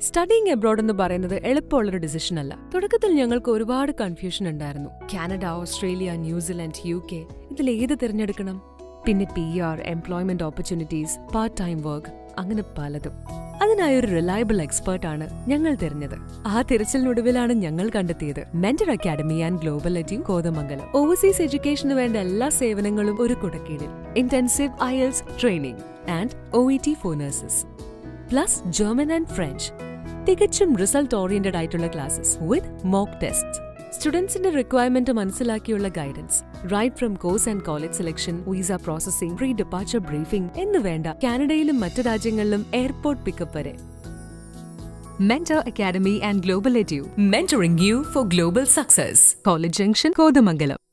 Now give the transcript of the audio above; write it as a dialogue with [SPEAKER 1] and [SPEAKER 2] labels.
[SPEAKER 1] Studying abroad എന്ന് പറയുന്നത് എളുപ്പമുള്ളൊരു decision അല്ല തുടക്കത്തിൽ ഞങ്ങൾക്ക് ഒരുപാട് കൺഫ്യൂഷൻ ഉണ്ടായിരുന്നു Canada Australia New Zealand U K ഇതിൽ ഏത് തിരഞ്ഞെടുക്കണം പിന്നെ P R employment opportunities part time work അങ്ങനെ പലതും അതിനായി ഒരു റിലയബിൾ എക്സ്പേർട്ട് ആണ് ഞങ്ങൾ തിരഞ്ഞത് ആ തിരച്ചിലിനൊടുവിലാണ് ഞങ്ങൾ കണ്ടെത്തിയത് mentor academy and global edu Kothamangalam overseas എഡ്യൂക്കേഷന് വേണ്ട എല്ലാ സേവനങ്ങളും ഒരു കുടക്കീഴിൽ intensive IELTS training and O E T for nurses plus German and French തികച്ചും റിസൾട്ട് ഓറിയന്റഡ് ആയിട്ടുള്ള ക്ലാസ്സസ് വിത്ത് മോക്ക് ടെസ്റ്റ് സ്റ്റുഡൻസിന്റെ റിക്വയർമെന്റ് മനസ്സിലാക്കിയുള്ള guidance right from course and college selection visa processing pre departure briefing എന്ന് വേണ്ട കാനഡയിലും മറ്റു രാജ്യങ്ങളിലും airport pickup വരെ Mentor Academy and Global Edu, mentoring you for global success. College Junction, Kodamangalam.